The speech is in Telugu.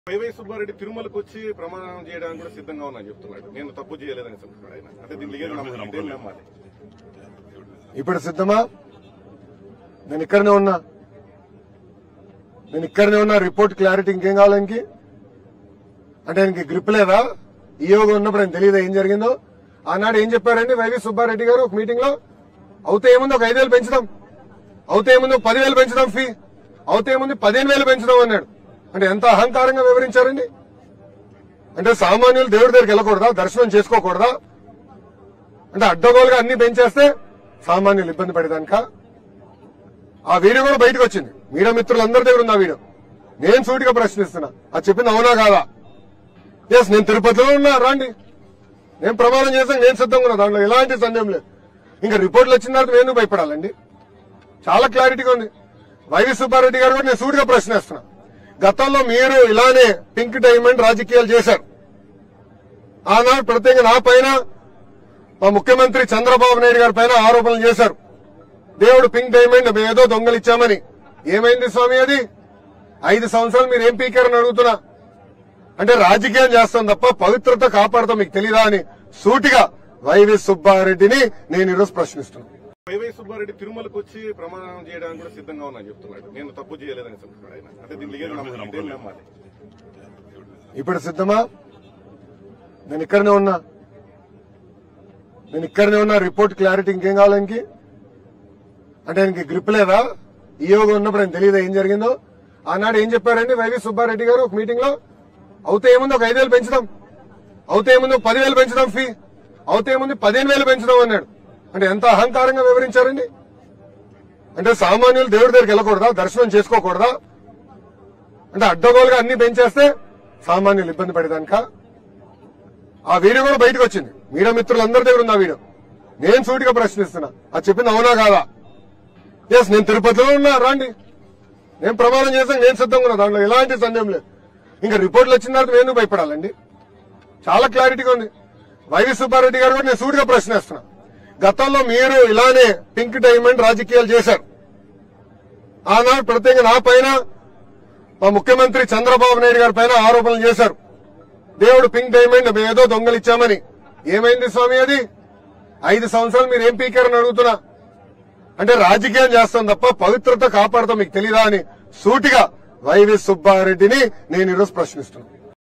వైవై సుబ్బారెడ్డి తిరుమలకు వచ్చి ప్రమాణం చేయడానికి కూడా సిద్ధంగా ఉన్నా చెప్తున్నాడు నేను తప్పు చేయలేదని చెప్తున్నాడు ఆయన అంటే దీన్ని ఏం నమ్మాలి ఇదేం నమ్మాలి ఇప్పుడు సిద్ధమా నేను ఇక్కడనే ఉన్నా నేను ఇక్కడనే ఉన్నా రిపోర్ట్ క్లారిటీ ఇంకేం కావాలి ఇంకి అంటే ఆయనకి గ్రిప్ లేదా ఈయోగా ఉన్నప్పుడు ఆయన తెలియదా ఏం జరిగిందో ఆనాడు ఏం చెప్పారండి వైవి సుబ్బారెడ్డి గారు ఒక మీటింగ్ లో అవుతే ఏముంది ఒక ఐదేళ్ళు పెంచుదాం అవుతే ఏముంది ఒక పదివేలు పెంచుదాం ఫీ అవుతే ఏముంది పదిహేను వేలు పెంచుదాం అన్నాడు అంటే ఎంత అహంకారంగా వివరించారండి అంటే సామాన్యులు దేవుడి దగ్గరికి వెళ్ళకూడదా దర్శనం చేసుకోకూడదా అంటే అడ్డగోలుగా అన్ని పెంచేస్తే సామాన్యులు ఇబ్బంది పడేదానిక ఆ వీడియో కూడా బయటకు వచ్చింది మీడియా మిత్రులందరి దగ్గర ఉంది ఆ వీడియో నేను సూటిగా ప్రశ్నిస్తున్నా అది చెప్పింది అవునా కాదా ఎస్ నేను తిరుపతిలో ఉన్నా రాండి నేను ప్రమాణం చేశాను నేను సిద్ధంగా ఉన్నా దాంట్లో ఎలాంటి సందేహం లేదు ఇంకా రిపోర్ట్లు వచ్చిన తర్వాత నేను భయపడాలండి చాలా క్లారిటీగా ఉంది వైవి సుబ్బారెడ్డి గారు కూడా నేను సూటిగా ప్రశ్నిస్తున్నా గతంలో మీరు ఇలానే పింక్ డైమండ్ రాజకీయాలు చేశారు ఆనాడు ప్రత్యేకంగా నా పైన మా ముఖ్యమంత్రి చంద్రబాబు నాయుడు గారి పైన ఆరోపణలు చేశారు దేవుడు పింక్ డైమండ్ మేము ఏదో దొంగలిచ్చామని ఏమైంది స్వామి అది ఐదు సంవత్సరాలు మీరు ఏం పీకారని అడుగుతున్నా అంటే రాజకీయం చేస్తాం తప్ప పవిత్రత కాపాడతాం మీకు తెలీదా అని సూటిగా వైవి సుబ్బారెడ్డిని నేను ఈరోజు ప్రశ్నిస్తున్నాను వైవై సుబ్బారెడ్డి తిరుమలకు వచ్చి ప్రమాణం చేయడానికి కూడా సిద్ధంగా ఉన్నా చెప్తున్నాడు నేను తప్పు చేయలేదని చెప్తున్నాడు ఆయన అంటే దీన్ని ఏం నమ్మాలి ఇదేం నమ్మాలి ఇప్పుడు సిద్ధమా నేను ఇక్కడనే ఉన్నా నేను ఇక్కడనే ఉన్నా రిపోర్ట్ క్లారిటీ ఇంకేం కావాలి ఇంకి అంటే ఆయనకి గ్రిప్ లేదా ఈయోగా ఉన్నప్పుడు ఆయన తెలియదా ఏం జరిగిందో ఆనాడు ఏం చెప్పారండి వైవి సుబ్బారెడ్డి గారు ఒక మీటింగ్ లో అవుతే ఏముంది ఒక ఐదేళ్ళు పెంచుదాం అవుతే ఏముంది ఒక పదివేలు పెంచుదాం ఫీ అవుతే ఏముంది పదిహేను వేలు పెంచుదాం అన్నాడు అంటే ఎంత అహంకారంగా వివరించారండి అంటే సామాన్యులు దేవుడి దగ్గరికి వెళ్ళకూడదా దర్శనం చేసుకోకూడదా అంటే అడ్డగోలుగా అన్ని పెంచేస్తే సామాన్యులు ఇబ్బంది పడేదానిక ఆ వీడియో కూడా బయటకు వచ్చింది మీడియా మిత్రులందరి దగ్గర ఉంది ఆ వీడియో నేను సూటిగా ప్రశ్నిస్తున్నా అది చెప్పింది అవునా కాదా ఎస్ నేను తిరుపతిలో ఉన్నా రాండి నేను ప్రమాణం చేశాను నేను సిద్ధంగా ఉన్నా దాంట్లో ఎలాంటి సందేహం లేదు ఇంకా రిపోర్ట్లు వచ్చిన తర్వాత నేను భయపడాలండి చాలా క్లారిటీగా ఉంది వైవి సుబ్బారెడ్డి గారు కూడా నేను సూటిగా ప్రశ్నిస్తున్నా గతంలో మీరు ఇలానే పింక్ డైమండ్ రాజకీయాలు చేశారు ఆనాడు ప్రత్యేకంగా నా పైన మా ముఖ్యమంత్రి చంద్రబాబు నాయుడు గారి పైన ఆరోపణలు చేశారు దేవుడు పింక్ డైమండ్ మేము ఏదో దొంగలిచ్చామని ఏమైంది స్వామి అది ఐదు సంవత్సరాలు మీరు ఏం పీకారని అడుగుతున్నా అంటే రాజకీయం చేస్తాం తప్ప పవిత్రత కాపాడతాం మీకు తెలీదా అని సూటిగా వైవి సుబ్బారెడ్డిని నేను ఈరోజు ప్రశ్నిస్తున్నాను